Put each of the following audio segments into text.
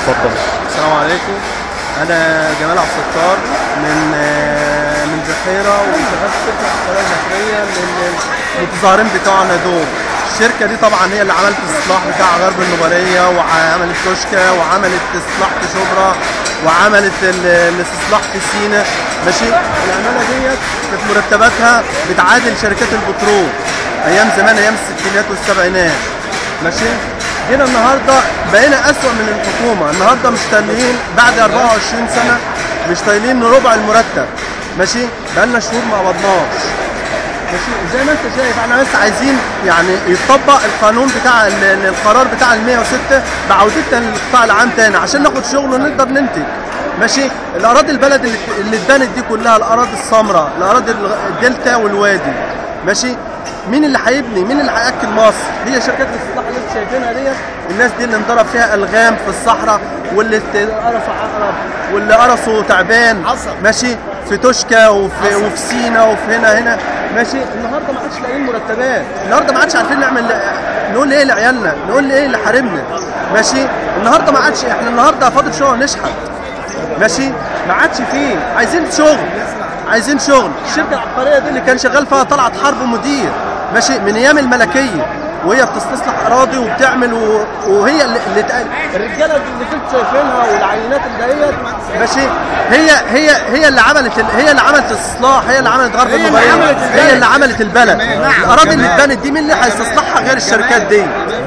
اتفضل السلام عليكم انا جمال عبد الستار من آه، من بحيره وشغال في شركه القناه المصريه من المتظاهرين بتوعنا دول الشركه دي طبعا هي اللي عملت الاصلاح بتاع غرب النوباريه وعملت توشكا وعملت اصلاح في شبرا وعملت ال- الاستصلاح في سينا ماشي العماله ديت كانت مرتباتها بتعادل شركات البترول ايام زمان ايام الستينات والسبعينات ماشي جينا النهارده بقينا اسوأ من الحكومه النهارده مش طايلين بعد 24 سنه مش طايلين ربع المرتب ماشي بقالنا شهور ما قبضناش ماشي زي ما انت شايف احنا بس عايزين يعني يطبق القانون بتاع ال- ال- القرار بتاع ال 106 بعودتنا للقطاع العام تاني عشان ناخد شغل ونقدر ننتج ماشي الاراضي البلد اللي اللي اتبنت دي كلها الاراضي السمراء الاراضي الغ- الدلتا والوادي ماشي مين اللي هيبني مين اللي هياكل مصر هي شركات الاصلاح اللي انتوا شايفينها ديت الناس دي اللي انضرب فيها الغام في الصحراء واللي ات- قرصوا عقرب واللي قرصوا تعبان ماشي في توشكا وفي وفي سينا وفي هنا هنا ماشي النهارده ما عادش لاقيين مرتبات النهارده ما عادش عارفين نعمل نقول ايه لعيالنا نقول ايه لحارمنا ماشي النهارده ما عادش احنا النهارده فاضل شغل نشحت ماشي ما عادش فيه عايزين شغل عايزين شغل الشركه العقاريه دي اللي كان شغال فيها طلعت حرب مدير ماشي من ايام الملكيه وهي بتستصلح اراضي وبتعمل و... وهي اللي, اللي تقل... الرجاله اللي كنتوا شايفينها والعينات اللي ديت ماشي هي هي هي اللي عملت ال... هي اللي عملت الاستصلاح هي اللي عملت غرب اللي النوباريه عملت البلد. هي اللي عملت البلد نعم. الاراضي اللي اتبنت دي مين اللي هيستصلحها غير الشركات دي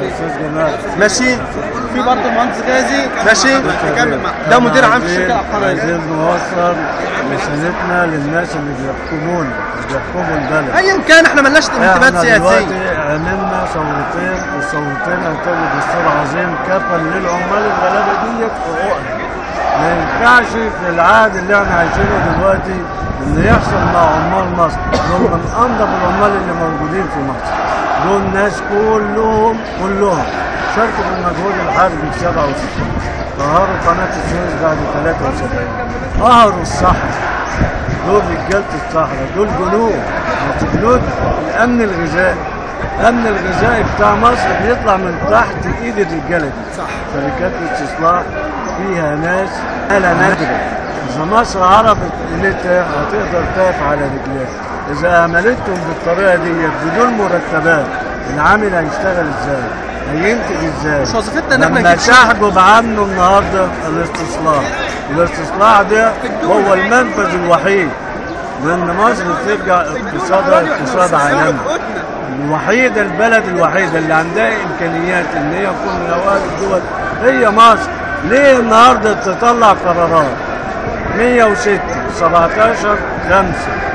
ماشي في برضه المهندس غازي ماشي ده مدير عام في الشركه العقاريه عايزين نوصل رسالتنا للناس اللي بيحكمونا اللي بيحكموا البلد ايا كان احنا ملناش انتماءات احنا سياسيه دلوقتي عملنا ثورتين والثورتين هيطلبوا دستور عظيم كفا للعمال الغلابه ديت حقوقها ما ينفعش في العهد اللي احنا عايشينه دلوقتي ان يحصل مع عمال مصر دول من انضف العمال اللي موجودين في مصر دول ناس كلهم كلهم شاركوا في المجهود الحربي في 67 قهروا قناه السويس بعد 73 قهروا الصحراء دول رجاله الصحراء دول جنود مش جنود الامن الغذائي الامن الغذائي بتاع مصر بيطلع من تحت ايد الرجاله دي صح شركات الاستصلاح فيها ناس آلة نادرة إذا مصر عرفت قيمتها هتقدر تقف على رجليها إذا أهملتهم بالطريقة دي بدون مرتبات العامل هيشتغل إزاي؟ هينتج إزاي؟ مش وظيفتنا إن إحنا لما نجيب شغل. تحجب عنه النهارده الاستصلاح الاستصلاح ده هو المنفذ الوحيد لان مصر ترجع اقتصادها اقتصاد عالمي الوحيدة البلد الوحيدة اللي عندها إمكانيات إن هي تكون من أوائل الدول هي مصر ليه النهاردة تطلع قرارات 106 17 5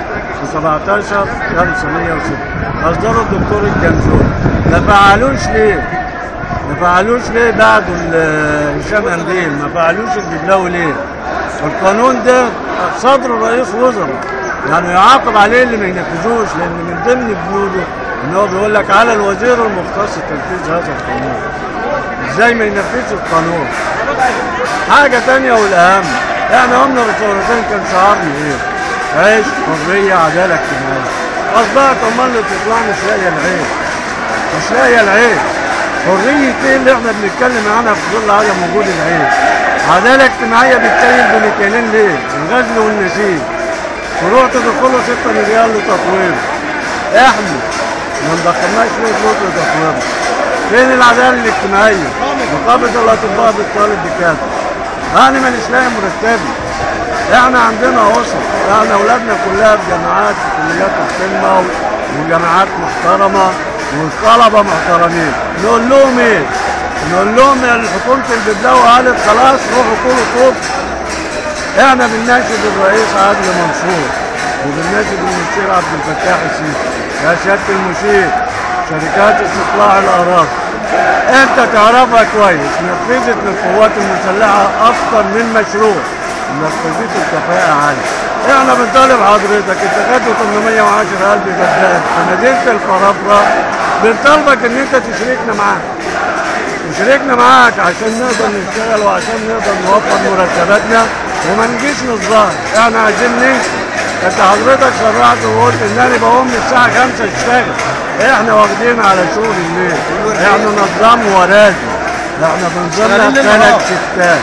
و17 5 106 أصدروا الدكتور الجنزوري ما فعلوش ليه؟ ما فعلوش ليه بعدوا ال- هشام قنديل ما فعلوش البدلاوي ليه القانون ده صدر رئيس وزراء يعني يعاقب عليه اللي ما ينفذوش لان من ضمن بنوده ان هو بيقول لك على الوزير المختص تنفيذ هذا القانون ازاي ما ينفذش القانون حاجه تانية والاهم احنا قمنا بثورتين كان شعارنا ايه عيش حريه عداله اجتماعيه اصبحت امال اللي بتطلع مش لاقيه العيش مش لاقيه العيش حرية ايه اللي احنا بنتكلم عنها في ظل عدم وجود العيش عدالة اجتماعية بتتكلم بمكيالين ليه؟ الغزل والنسيج فروع تدخله 6 مليار لتطوير احنا ما ندخلناش فيه فلوس لتطوير فين العدالة الاجتماعية؟ مقابلة الأطباء بالطالب بكام؟ أنا مانيش لاقي مرتبي احنا عندنا أسر احنا أولادنا كلها في جامعات في كليات القمة و- وجامعات محترمة والطلبة محترمين نقول لهم ايه؟ نقول لهم يا حكومة البدلاوي قالت خلاص روحوا كلوا طوب احنا بنناشد الرئيس عادل منصور وبنناشد المشير عبد الفتاح السيسي يا سيادة المشير شركات استصلاح الأراضي انت تعرفها كويس نفذت للقوات المسلحة أكثر من مشروع نفذت الكفاءة عالية احنا بنطالب حضرتك انت خدت 810 ألف فدان في مدينة الفرافرة بنطالبك ان انت تشركنا معاك وشاركنا معاك عشان نقدر نشتغل وعشان نقدر نوفر مرتباتنا وما نجيش نتظاهر احنا عايزين نمشي انت حضرتك شرعت وقلت ان انا بقوم من الساعه 5 اشتغل احنا واخدين على شغل الليل احنا نظام ورادي احنا بنظامنا شغالين ليل نهار. ثلاث ستات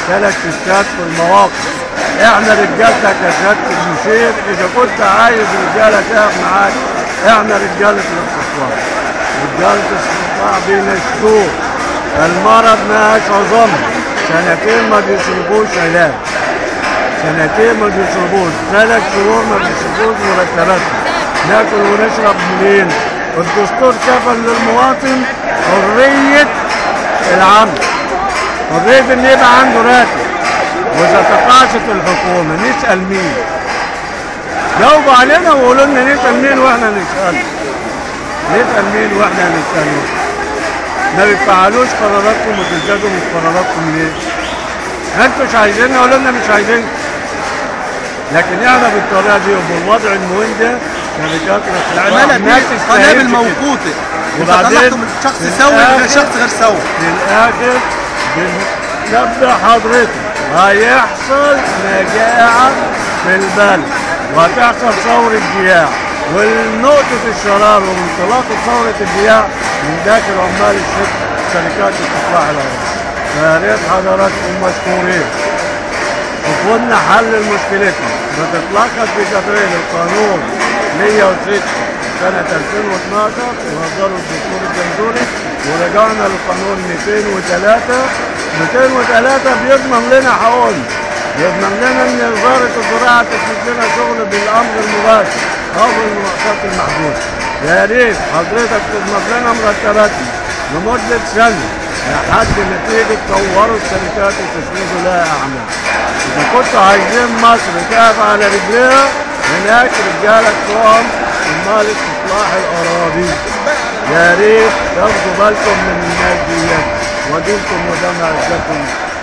ثلاث ستات في المواقف احنا رجالتك يا سياده المشير اذا كنت عايز رجاله تقف معاك احنا رجاله الاستطلاع رجاله الاستطلاع بينشدوه المرض ما عظام سنتين ما بيصرفوش علاج سنتين ما بيشربوش ثلاث شهور ما بيشربوش مرتباتهم ناكل ونشرب منين الدستور كفل للمواطن حرية العمل حرية ان يبقى عنده راتب واذا تقاعست الحكومة نسأل مين جاوبوا علينا وقولوا لنا نسأل مين واحنا نسأله نسأل مين واحنا نسأله ما بتفعلوش قراراتكم وتلتزموا بقراراتكم ليه؟ انتوا مش عايزيننا ولا لنا مش عايزين لكن احنا بالطريقه دي وبالوضع المهم ده شركات العماله الناس دي تستاهل قنابل كده. موقوته وبعدين وطلعتوا من شخص في سوي الآخر- لشخص غير سوي في الاخر بنبدا حضرتك هيحصل مجاعه في البلد وهتحصل ثوره جياع والنقطة الشرار وانطلاقة ثورة الجياع من داخل عمال الشركة شركات الإصلاح الأرض فيا ريت حضراتكم مشكورين شوفوا لنا حل لمشكلتنا بتتلخص في تفعيل القانون 106 سنة 2012 ونظره الدكتور الجنزوري ورجعنا للقانون 203 203 بيضمن لنا حقوقنا يضمن لنا ان وزارة الزراعة تسلك لنا شغل بالامر المباشر او بالمؤسسات المحدودة يا ريت حضرتك تضمن لنا مرتباتنا لمدة سنة لحد ما تيجي تطوروا الشركات وتسندوا لها اعمال إذا كنتوا عايزين مصر تقف على رجليها هناك رجالة تقوم عمال إصلاح الأراضي يا ريت تاخدوا بالكم من الناس دي ودينكم ودم عزكم